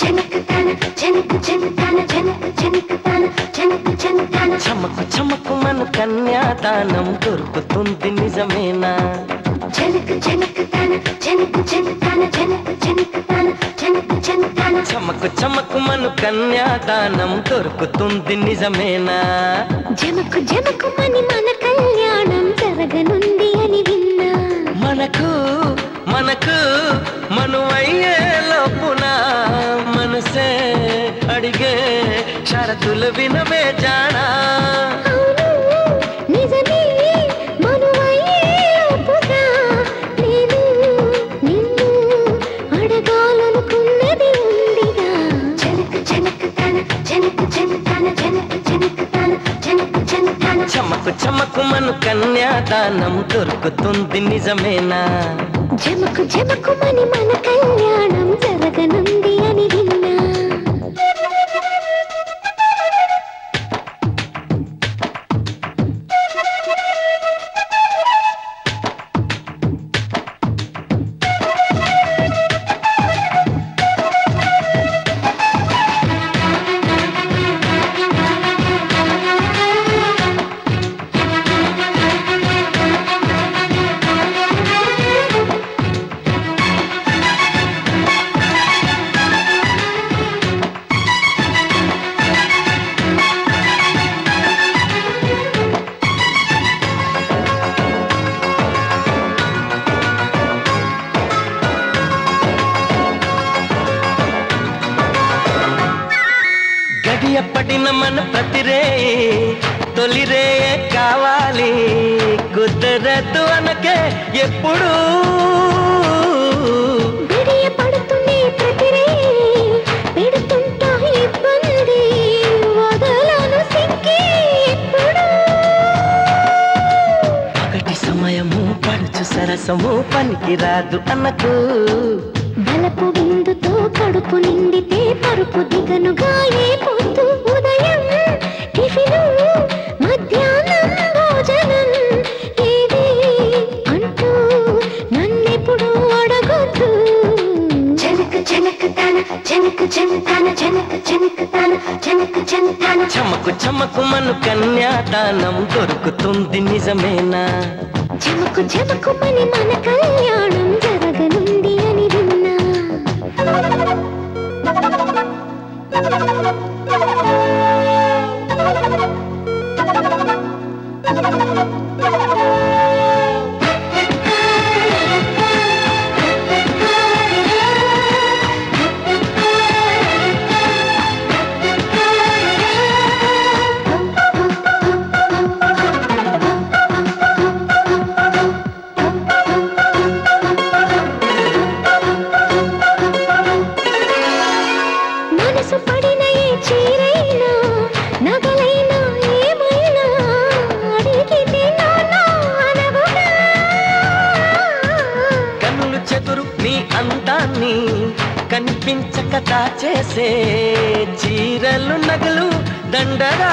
చమకు చమకు మన కన్యాదానం దొరుకుతుంది నిజమేనా చమకు చమకు మన కన్యాదానం దొరుకుతుంది నిజమేనా జమకు జమకు మని మన కళ్యాణం జరగనుంది అని విన్నా మనకు మనకు మనువయ్యే లోపున మనసే అడిగే షరతులు వినవే జానా అవును నిజమే మనువయ్యేపుగా నేను నిన్ను అడగాలనుకున్నది ఉందిగా జనక జనక తన జనక జనక జనక జనక తన జనక జనక చమకు చమకు మను కన్యాదానం దొరుకుతుంది నిజమేనా జమకు జమకు మని మన కళ్యాణం జరగనుంది అని విన్నా గడియ పడిన మన ప్రతిరే తొలిరే కావాలి కుదరదు అనకే ఎప్పుడు విడియ పడుతుంది ప్రతిరే పెడుతుంటా ఇబ్బంది వదలను సిక్కి ఎప్పుడు ఒకటి సమయము పడుచు సరసము పనికిరాదు అన్నకు బలపు విందుతో కడుపు నిండితే పరుపు దిగనుగా ఏ పొద్దు ఉదయం టిఫిను మధ్యాహ్నం భోజనం ఏది అంటూ నన్నెప్పుడు అడగొద్దు జనక జనక తన జనక జనతాన జనక జనక తన జనక జనతాన చమకు చమకు మను కన్యాదానం దొరుకుతుంది నిజమేనా జమకు జమకు మని మన కళ్యాణం జరగనుంది అని విన్నా మనసు పడిన ఏ చీరైనా నగలైనా ఏమైనా అడిగితే నానా అనవుగా కన్నులు చెదురు నీ అందాన్ని కనిపించక దాచేసే చీరలు నగలు దండరా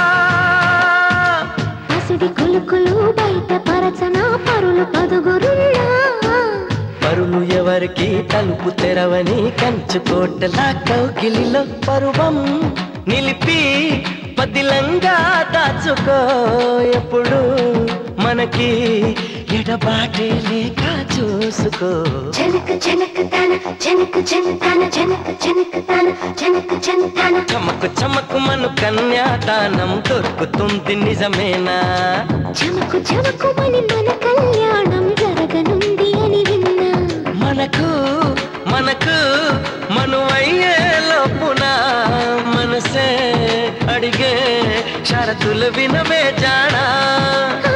పసిడి కులుకులు బయట పరచన పరులు పదుగురున్నా పరులు ఎవరికి తలుపు తెరవని కంచుకోటలా కౌకిలిలో పరువం నిలిపి పదిలంగా దాచుకో ఎప్పుడు మనకి ఎడబాటే లేక చూసుకో జనక జనక తన జనక జనతాన జనక జనక తన జనక జనతాన చమకు చమకు మను కన్యాదానం దొరుకుతుంది నిజమేనా చమకు చమకు మని మన కళ్యాణం జరగనుంది అని విన్నా మనకు మనకు మనువయ్యే లోపున మనసే అడిగే షరతులు వినవే జానా ఆ